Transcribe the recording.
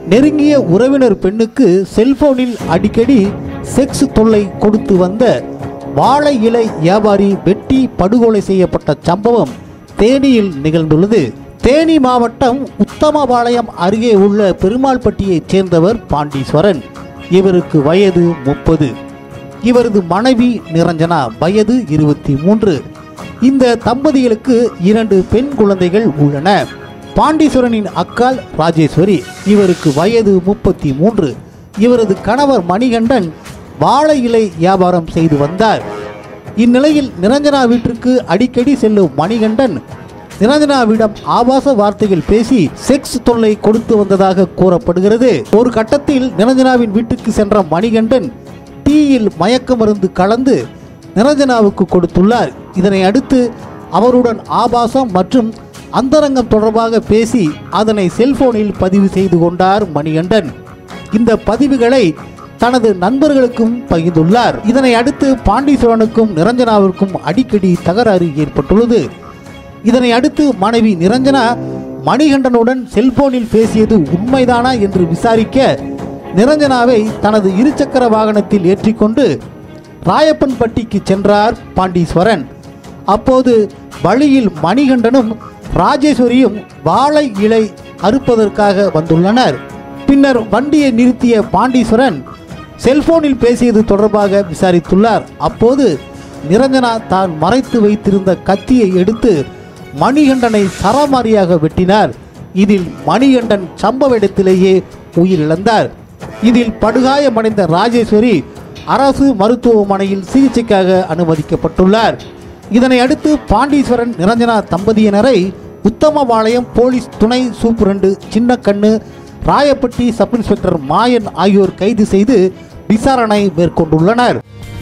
நெருங்கிய உறவினர் பெண்ணுக்கு செல்போனில் அடிக்கடி செக்ஸ் தொல்லை கொடுத்து வந்த வாழை இலை வியாபாரி வெட்டி படுகொலை செய்யப்பட்ட சம்பவம் தேனியில் நிகழ்ந்துள்ளது தேனி மாவட்டம் உத்தமபாளையம் அருகே உள்ள பெருமாள்பட்டியைச் சேர்ந்தவர் பாண்டீஸ்வரன் இவருக்கு வயது முப்பது இவரது மனைவி நிரஞ்சனா வயது இருபத்தி மூன்று இந்த தம்பதிகளுக்கு இரண்டு பெண் குழந்தைகள் உள்ளன பாண்டீஸ்வரனின் அக்கால் ராஜேஸ்வரி இவருக்கு வயது முப்பத்தி மூன்று இவரது கணவர் மணிகண்டன் வாழை இலை வியாபாரம் செய்து வந்தார் இந்நிலையில் நிரஞ்சனா வீட்டிற்கு அடிக்கடி செல்லும் மணிகண்டன் நிரஞ்சனாவிடம் ஆபாச வார்த்தைகள் பேசி செக்ஸ் தொல்லை கொடுத்து வந்ததாக கூறப்படுகிறது ஒரு கட்டத்தில் நிரஞ்சனாவின் வீட்டுக்கு சென்ற மணிகண்டன் டீயில் மயக்க மருந்து கலந்து நிரஞ்சனாவுக்கு கொடுத்துள்ளார் இதனை அடுத்து அவருடன் ஆபாசம் மற்றும் அந்தரங்கம் தொடர்பாக பேசி அதனை செல்போனில் பதிவு செய்து கொண்டார் மணிகண்டன் இந்த பதிவுகளை தனது நண்பர்களுக்கும் பகிர்ந்துள்ளார் இதனை அடுத்து பாண்டீஸ்வரனுக்கும் நிரஞ்சனாவிற்கும் அடிக்கடி தகராறு ஏற்பட்டுள்ளது இதனை அடுத்து மனைவி நிரஞ்சனா மணிகண்டனுடன் செல்போனில் பேசியது உண்மைதானா என்று விசாரிக்க நிரஞ்சனாவை தனது இருசக்கர வாகனத்தில் ஏற்றிக்கொண்டு ராயப்பன்பட்டிக்கு சென்றார் பாண்டீஸ்வரன் அப்போது வழியில் மணிகண்டனும் ராஜேஸ்வரியும் வாழை இலை அறுப்பதற்காக வந்துள்ளனர் பின்னர் வண்டியை நிறுத்திய பாண்டீஸ்வரன் செல்போனில் பேசியது தொடர்பாக விசாரித்துள்ளார் அப்போது நிரஞ்சனா தான் மறைத்து வைத்திருந்த கத்தியை எடுத்து மணிகண்டனை சரமாரியாக வெட்டினார் இதில் மணிகண்டன் சம்பவ இடத்திலேயே உயிரிழந்தார் இதில் படுகாயமடைந்த ராஜேஸ்வரி அரசு மருத்துவமனையில் சிகிச்சைக்காக அனுமதிக்கப்பட்டுள்ளார் இதனை அடுத்து பாண்டீஸ்வரன் நிரஞ்சனா தம்பதியினரை உத்தமபாளையம் போலீஸ் துணை superintendent Chinnakannu Rayappatti sub inspector Mayan ஆகியோர் கைது செய்து விசாரணை மேற்கொண்டுள்ளனர்